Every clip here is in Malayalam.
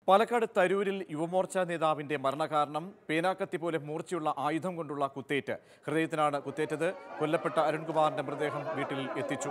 പാലക്കാട് തരൂരിൽ യുവമോർച്ച നേതാവിന്റെ മരണകാരണം പേനാക്കത്തി പോലെ മൂർച്ചയുള്ള ആയുധം കൊണ്ടുള്ള കുത്തേറ്റ് ഹൃദയത്തിനാണ് കുത്തേറ്റത് കൊല്ലപ്പെട്ട അരുൺകുമാറിന്റെ മൃതദേഹം വീട്ടിൽ എത്തിച്ചു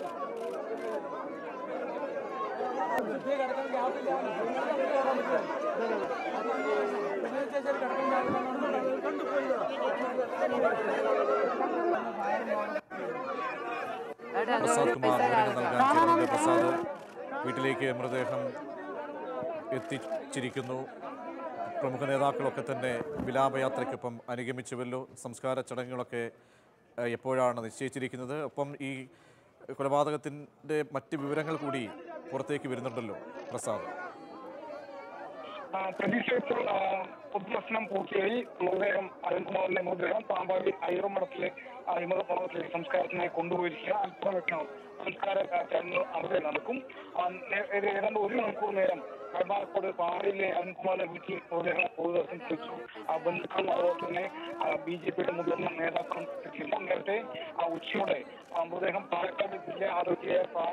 പ്രസാദ് കുമാർ വിവരങ്ങൾ നൽകാൻ ചേരുന്നുണ്ട് പ്രസാദ് വീട്ടിലേക്ക് മൃതദേഹം എത്തിച്ചിരിക്കുന്നു പ്രമുഖ നേതാക്കളൊക്കെ തന്നെ വിലാപയാത്രയ്ക്കൊപ്പം അനുഗമിച്ചുവല്ലോ സംസ്കാര ചടങ്ങുകളൊക്കെ ഏഹ്, എപ്പോഴാണ് നിശ്ചയിച്ചിരിക്കുന്നത് ഒപ്പം ഈ കൊലപാതകത്തിൻ്റെ മറ്റ് വിവരങ്ങൾ കൂടി പുറത്തേക്ക് വരുന്നുണ്ടല്ലോ പ്രസാദ് ആ, പ്രതീക്ഷ ഇപ്പോൾ ആ, പൊതുദർശനം പൂർത്തിയായി മൃതദേഹം അരുൺകുമാറിന്റെ മൃതദേഹം പാമ്പാടി ഐറമഠത്തിലെ അഴിമതപ്പണത്തിലെ സംസ്കാരത്തിനായി കൊണ്ടുപോയിരിക്കുക അല്പനേരം സംസ്കാര ചടങ്ങ് അവിടെ നടക്കും ആ, നേ- ഏത- ഏതാണ്ട് ഒരു മണിക്കൂർ നേരം കടമ്പാലക്കോട് പാമ്പാടിയിലെ അരുൺകുമാറിന്റെ വീട്ടിൽ മൃതദേഹം പൊതുദർശനം വെച്ചു ആ, ബന്ധുക്കളും അതുപോലെ തന്നെ ബി ജെ പിയുടെ മുതിർന്ന നേതാക്കളും എത്തിയിരുന്നു നേരത്തെ ആ, ഉച്ചയോടെ ആ, മൃതദേഹം പാലക്കാട് ജില്ലാ ആരോഗ്യ പാ-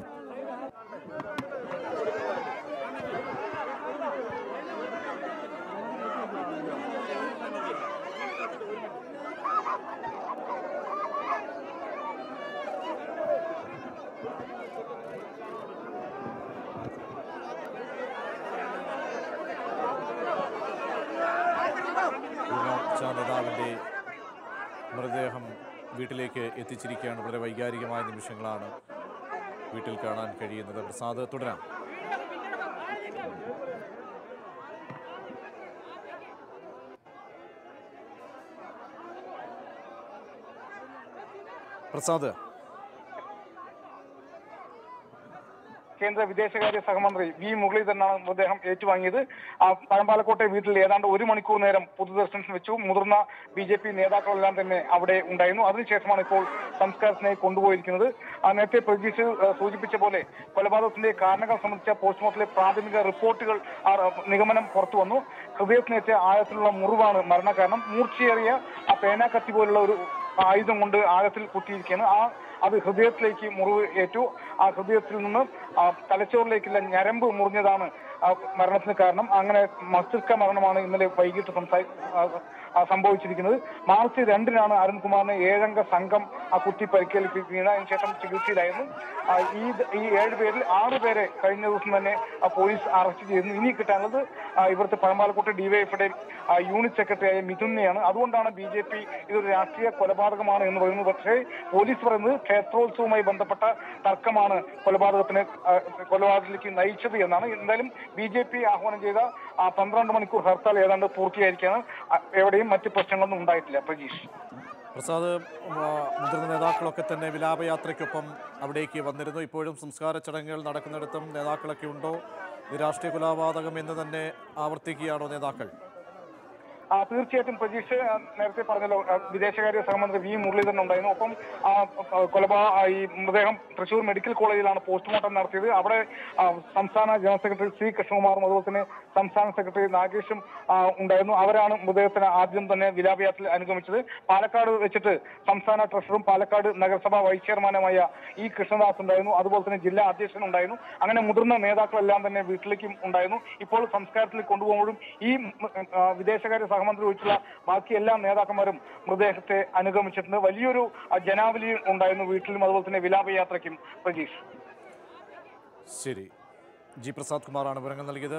യുവമോർച്ച നേതാവിൻ്റെ മൃതദേഹം വീട്ടിലേക്ക് എത്തിച്ചിരിക്കുകയാണ് വളരെ വൈകാരികമായ നിമിഷങ്ങളാണ് വീട്ടിൽ കാണാൻ കഴിയുന്നത് പ്രസാദ് തുടരാം പ്രസാദ് കേന്ദ്ര വിദേശകാര്യ സഹമന്ത്രി വി മുരളീധരനാണ് മൃതദേഹം ഏറ്റുവാങ്ങിയത് ആ പഴമ്പാലക്കോട്ടെ വീട്ടിൽ ഏതാണ്ട് ഒരു മണിക്കൂർ നേരം പൊതുദർശനം വെച്ചു മുതിർന്ന ബി ജെ പി നേതാക്കളെല്ലാം തന്നെ അവിടെ ഉണ്ടായിരുന്നു അതിനുശേഷമാണ് ഇപ്പോൾ സംസ്കാരത്തിനായി കൊണ്ടുപോയിരിക്കുന്നത് ആ നേരത്തെ പ്രതീക്ഷ സൂചിപ്പിച്ച പോലെ കൊലപാതകത്തിന്റെ കാരണങ്ങൾ സംബന്ധിച്ച പോസ്റ്റ്മോർട്ടത്തിലെ പ്രാഥമിക റിപ്പോർട്ടുകൾ ആ നിഗമനം പുറത്തു വന്നു ഹൃദയത്തിനേറ്റ ആഴത്തിലുള്ള മുറിവാണ് മരണകാരണം മൂർച്ചയേറിയ ആ പേനാക്കത്തി പോലുള്ള ഒരു ആയുധം കൊണ്ട് ആഴത്തിൽ കുത്തിയിരിക്കുകയാണ് ആ അത് ഹൃദയത്തിലേക്ക് മുറിവ് ഏറ്റു ആ ഹൃദയത്തിൽ നിന്ന് ആ തലച്ചോറിലേക്കുള്ള ഞരമ്പ് മുറിഞ്ഞതാണ് ആ മരണത്തിന് കാരണം അങ്ങനെ മസ്തിഷ്ക മരണമാണ് ഇന്നലെ വൈകിട്ട് സംസാ ആ, ആ സംഭവിച്ചിരിക്കുന്നത് മാർച്ച് രണ്ടിനാണ് അരുൺകുമാറിനെ ഏഴംഗ സംഘം ആ കുത്തി പരിക്കേൽപ്പിക്കുന്നത് അതിനുശേഷം ചികിത്സയിലായിരുന്നു ആ, ഈ ഈ ഏഴ് പേരിൽ ആറ് പേരെ കഴിഞ്ഞ ദിവസം തന്നെ ആ, പോലീസ് അറസ്റ്റ് ചെയ്തിരുന്നു ഇനി കിട്ടാനുള്ളത് ആ, ഇവിടുത്തെ പഴമാലക്കോട്ടെ ഡിവൈഎഫിയുടെ യൂണിറ്റ് സെക്രട്ടറിയായ മിഥുനെയാണ് അതുകൊണ്ടാണ് ബി ജെ പി ഇതൊരു രാഷ്ട്രീയ കൊലപാതകമാണ് എന്ന് പറയുന്നത് പക്ഷേ പോലീസ് പറയുന്നത് ക്ഷേത്രോത്സവവുമായി ബന്ധപ്പെട്ട തർക്കമാണ് കൊലപാതകത്തിന് ആ, കൊലപാതകത്തിലേക്ക് നയിച്ചത് എന്നാണ് എന്തായാലും ബി ജെ പി ആഹ്വാനം ചെയ്ത ആ പന്ത്രണ്ട് മണിക്കൂർ ഹർത്താൽ ഏതാണ്ട് പൂർത്തിയായിരിക്കാണ് ആ, എവിടെയും മറ്റ് പ്രശ്നങ്ങളൊന്നും ഉണ്ടായിട്ടില്ല പ്രജീഷ് പ്രസാദ് ഉം, ആ, മുതിർന്ന നേതാക്കളൊക്കെ തന്നെ വിലാപയാത്രയ്ക്കൊപ്പം അവിടേക്ക് വന്നിരുന്നു ഇപ്പോഴും സംസ്കാര ചടങ്ങുകൾ നടക്കുന്നിടത്തും നേതാക്കളൊക്കെ ഉണ്ടോ ഇത് രാഷ്ട്രീയ കൊലപാതകം എന്ന് തന്നെ ആവർത്തിക്കുകയാണോ നേതാക്കൾ ആ, തീർച്ചയായിട്ടും പ്രതീക്ഷ ആ, നേരത്തെ പറഞ്ഞല്ലോ ആ, വിദേശകാര്യ സഹമന്ത്രി വി മുരളീധരൻ ഉണ്ടായിരുന്നു ഒപ്പം ആ, ആ, കൊലപാ ആ, ഈ മൃതദേഹം തൃശൂർ മെഡിക്കൽ കോളേജിലാണ് പോസ്റ്റ്മോർട്ടം നടത്തിയത് അവിടെ ആ, സംസ്ഥാന ജനറൽ സെക്രട്ടറി സി കൃഷ്ണകുമാറും അതുപോലെ തന്നെ സംസ്ഥാന സെക്രട്ടറി നാഗേഷും ആ, ഉണ്ടായിരുന്നു അവരാണ് മൃതദേഹത്തിന് ആദ്യം തന്നെ വിലാപയാത്രയിൽ അനുഗമിച്ചത് പാലക്കാട് വെച്ചിട്ട് സംസ്ഥാന ട്രഷററും പാലക്കാട് നഗരസഭാ വൈസ് ചെയർമാനുമായ ഇ കൃഷ്ണദാസ് ഉണ്ടായിരുന്നു അതുപോലെ തന്നെ ജില്ലാ അധ്യക്ഷൻ ഉണ്ടായിരുന്നു അങ്ങനെ മുതിർന്ന നേതാക്കളെല്ലാം തന്നെ വീട്ടിലേക്കും ഉണ്ടായിരുന്നു ഇപ്പോൾ സംസ്കാരത്തിൽ കൊണ്ടുപോകുമ്പോഴും ഈ ഉം, ആ, വിദേശകാര്യ സഹമന്ത്രി ഒഴിച്ചുള്ള ബാക്കി എല്ലാ നേതാക്കന്മാരും മൃതദേഹത്തെ അനുഗമിച്ചിട്ടുണ്ട് വലിയൊരു ആ, ജനാവലി ഉണ്ടായിരുന്നു വീട്ടിലും അതുപോലെ തന്നെ വിലാപയാത്രയ്ക്കും പ്രജീഷ് ശരി ജി പ്രസാദ് കുമാറാണ് വിവരങ്ങൾ നൽകിയത്